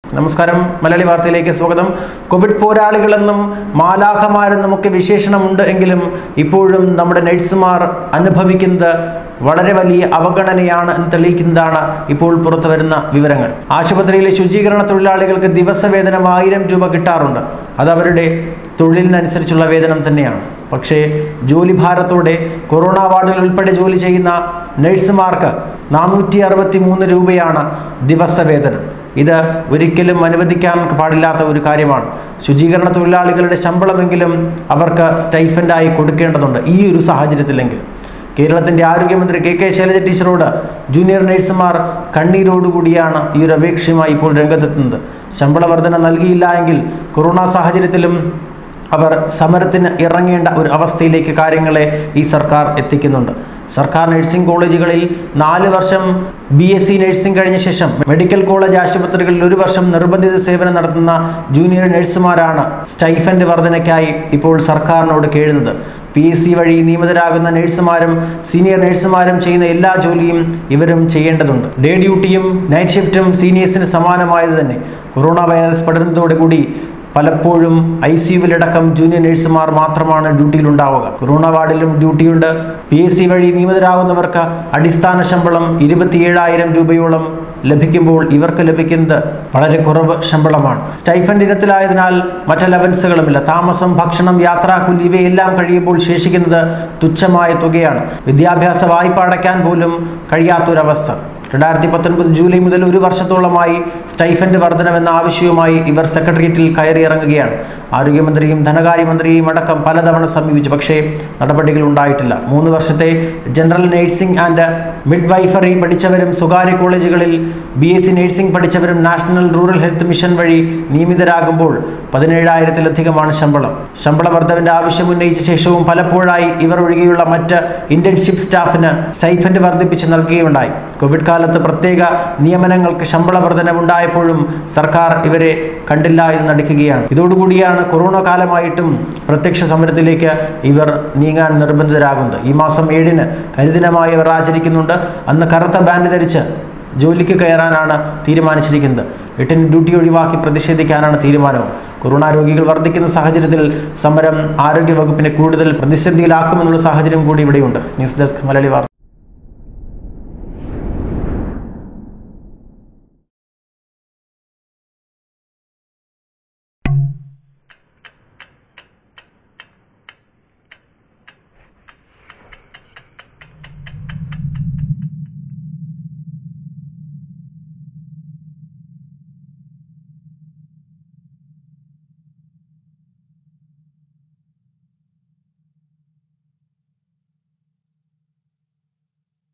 നമസ്കാരം മലയാളി വാർത്തയിലേക്ക് സ്വാഗതം കോവിഡ് പോരാളികളെന്നും മാലാഖമാരെന്നും ഒക്കെ വിശേഷണമുണ്ട് എങ്കിലും ഇപ്പോഴും നമ്മുടെ നഴ്സുമാർ അനുഭവിക്കുന്നത് വളരെ വലിയ അവഗണനയാണ് എന്ന് തെളിയിക്കുന്നതാണ് ഇപ്പോൾ പുറത്തു വരുന്ന വിവരങ്ങൾ ആശുപത്രിയിലെ ശുചീകരണ തൊഴിലാളികൾക്ക് ദിവസവേതനം ആയിരം രൂപ കിട്ടാറുണ്ട് അത് അവരുടെ തൊഴിലിനനുസരിച്ചുള്ള വേതനം തന്നെയാണ് പക്ഷേ ജോലി ഭാരത്തോടെ കൊറോണ വാർഡിൽ ഉൾപ്പെടെ ജോലി ചെയ്യുന്ന നഴ്സുമാർക്ക് നാനൂറ്റി അറുപത്തി മൂന്ന് രൂപയാണ് ദിവസവേതനം ഇത് ഒരിക്കലും അനുവദിക്കാൻ പാടില്ലാത്ത ഒരു കാര്യമാണ് ശുചീകരണ തൊഴിലാളികളുടെ ശമ്പളമെങ്കിലും അവർക്ക് സ്റ്റൈഫൻഡായി കൊടുക്കേണ്ടതുണ്ട് ഈ ഒരു സാഹചര്യത്തിലെങ്കിലും കേരളത്തിന്റെ ആരോഗ്യമന്ത്രി കെ കെ ശൈലജ ടീച്ചറോട് ജൂനിയർ നഴ്സുമാർ കണ്ണീരോടുകൂടിയാണ് ഈ ഒരു അപേക്ഷയുമായി ഇപ്പോൾ രംഗത്തെത്തുന്നത് ശമ്പള വർധന നൽകിയില്ല എങ്കിൽ കൊറോണ സാഹചര്യത്തിലും അവർ സമരത്തിന് ഇറങ്ങേണ്ട ഒരു അവസ്ഥയിലേക്ക് കാര്യങ്ങളെ ഈ സർക്കാർ എത്തിക്കുന്നുണ്ട് സർക്കാർ നഴ്സിംഗ് കോളേജുകളിൽ നാല് വർഷം ബി എസ് സി നഴ്സിംഗ് കഴിഞ്ഞ ശേഷം മെഡിക്കൽ കോളേജ് ആശുപത്രികളിൽ ഒരു വർഷം നിർബന്ധിത സേവനം നടത്തുന്ന ജൂനിയർ നഴ്സുമാരാണ് സ്റ്റൈഫൻഡ് വർധനയ്ക്കായി ഇപ്പോൾ സർക്കാരിനോട് കേഴുന്നത് പി എസ് സി വഴി നിയമിതരാകുന്ന നഴ്സുമാരും സീനിയർ നഴ്സുമാരും ചെയ്യുന്ന എല്ലാ ജോലിയും ഇവരും ചെയ്യേണ്ടതുണ്ട് ഡേ ഡ്യൂട്ടിയും നൈറ്റ് ഷിഫ്റ്റും സീനിയേഴ്സിന് സമാനമായത് തന്നെ കൊറോണ വൈറസ് പടരുന്നതോടുകൂടി പലപ്പോഴും ഐ സിയുവിലടക്കം ജൂനിയർ നഴ്സുമാർ മാത്രമാണ് ഡ്യൂട്ടിയിലുണ്ടാവുക കൊറോണ വാർഡിലും ഡ്യൂട്ടിയുണ്ട് പി എസ് സി വഴി നിയമിതരാകുന്നവർക്ക് അടിസ്ഥാന ശമ്പളം ഇരുപത്തിയേഴായിരം രൂപയോളം ലഭിക്കുമ്പോൾ ഇവർക്ക് ലഭിക്കുന്നത് വളരെ കുറവ് ശമ്പളമാണ് സ്റ്റൈഫൻഡ് ഇനത്തിലായതിനാൽ മറ്റ് അലവൻസുകളുമില്ല താമസം ഭക്ഷണം യാത്രാക്കൂലി ഇവയെല്ലാം കഴിയുമ്പോൾ ശേഷിക്കുന്നത് തുച്ഛമായ തുകയാണ് വിദ്യാഭ്യാസ വായ്പ അടയ്ക്കാൻ പോലും കഴിയാത്തൊരവസ്ഥ രണ്ടായിരത്തി പത്തൊൻപത് ജൂലൈ മുതൽ ഒരു വർഷത്തോളമായി സ്റ്റൈഫൻഡ് വർധനമെന്ന ആവശ്യവുമായി ഇവർ സെക്രട്ടേറിയറ്റിൽ കയറിയിറങ്ങുകയാണ് ആരോഗ്യമന്ത്രിയും ധനകാര്യമന്ത്രിയും അടക്കം പലതവണ സമീപിച്ചു പക്ഷേ നടപടികൾ ഉണ്ടായിട്ടില്ല മൂന്ന് വർഷത്തെ general nursing and midwifery പഠിച്ചവരും സ്വകാര്യ കോളേജുകളിൽ ബി എസ് സി നഴ്സിംഗ് പഠിച്ചവരും നാഷണൽ റൂറൽ ഹെൽത്ത് മിഷൻ വഴി നിയമിതരാകുമ്പോൾ പതിനേഴായിരത്തിലധികമാണ് ശമ്പളം ശമ്പള വർധവിന്റെ ആവശ്യം ഉന്നയിച്ച ശേഷവും പലപ്പോഴായി ഇവർ ഒഴികെയുള്ള മറ്റ് ഇന്റേൺഷിപ്പ് സ്റ്റാഫിന് സ്റ്റൈഫൻഡ് വർദ്ധിപ്പിച്ച് നൽകുകയുണ്ടായി കോവിഡ് കാലത്ത് പ്രത്യേക നിയമനങ്ങൾക്ക് ശമ്പള വർധനവുണ്ടായപ്പോഴും സർക്കാർ ഇവരെ കണ്ടില്ല എന്ന് നടിക്കുകയാണ് ഇതോടുകൂടിയാണ് കൊറോണ കാലമായിട്ടും പ്രത്യക്ഷ സമരത്തിലേക്ക് ഇവർ നീങ്ങാൻ നിർബന്ധിതരാകുന്നത് ഈ മാസം ഏഴിന് കരിദിനമായി അവർ ആചരിക്കുന്നുണ്ട് അന്ന് കറുത്ത ബാൻഡ് ധരിച്ച് ജോലിക്ക് കയറാനാണ് തീരുമാനിച്ചിരിക്കുന്നത് എട്ടിന് ഡ്യൂട്ടി ഒഴിവാക്കി പ്രതിഷേധിക്കാനാണ് തീരുമാനവും കൊറോണ രോഗികൾ വർദ്ധിക്കുന്ന സാഹചര്യത്തിൽ സമരം ആരോഗ്യ വകുപ്പിനെ കൂടുതൽ പ്രതിസന്ധിയിലാക്കുമെന്നുള്ള സാഹചര്യം കൂടി ഇവിടെയുണ്ട് ന്യൂസ് ഡെസ്ക് മലയാളി വാർത്ത